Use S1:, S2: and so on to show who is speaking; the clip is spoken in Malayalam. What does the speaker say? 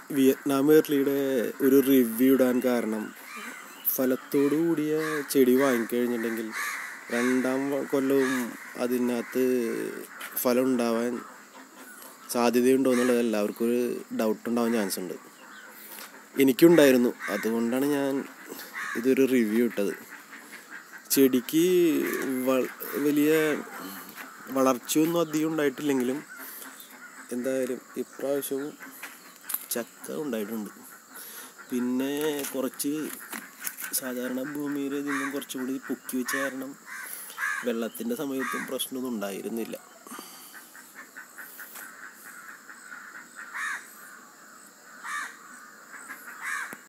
S1: വിയറ്റ്നാം എർലിയുടെ ഒരു റിവ്യൂ ഇടാൻ കാരണം ഫലത്തോടു കൂടിയ ചെടി വാങ്ങിക്കഴിഞ്ഞിട്ടുണ്ടെങ്കിൽ രണ്ടാം വ- കൊല്ലവും അതിനകത്ത് ഫലം ഉണ്ടാവാൻ സാധ്യതയുണ്ടോ എന്നുള്ളത് എല്ലാവർക്കും ഒരു ഡൗട്ട് ഉണ്ടാവാൻ ചാൻസ് ഉണ്ട് എനിക്കുണ്ടായിരുന്നു അതുകൊണ്ടാണ് ഞാൻ ഇതൊരു റിവ്യൂ ഇട്ടത് ചെടിക്ക് വ- വലിയ വളർച്ചയൊന്നും അധികം ഉണ്ടായിട്ടില്ലെങ്കിലും എന്തായാലും ഇപ്രാവശ്യവും ചക്ക ഉണ്ടായിട്ടുണ്ട് പിന്നെ കുറച്ച് സാധാരണ ഭൂമിയിൽ നിന്നും കുറച്ചുകൂടി പൊക്കി വെച്ച കാരണം വെള്ളത്തിൻ്റെ സമയത്തും പ്രശ്നമൊന്നും ഉണ്ടായിരുന്നില്ല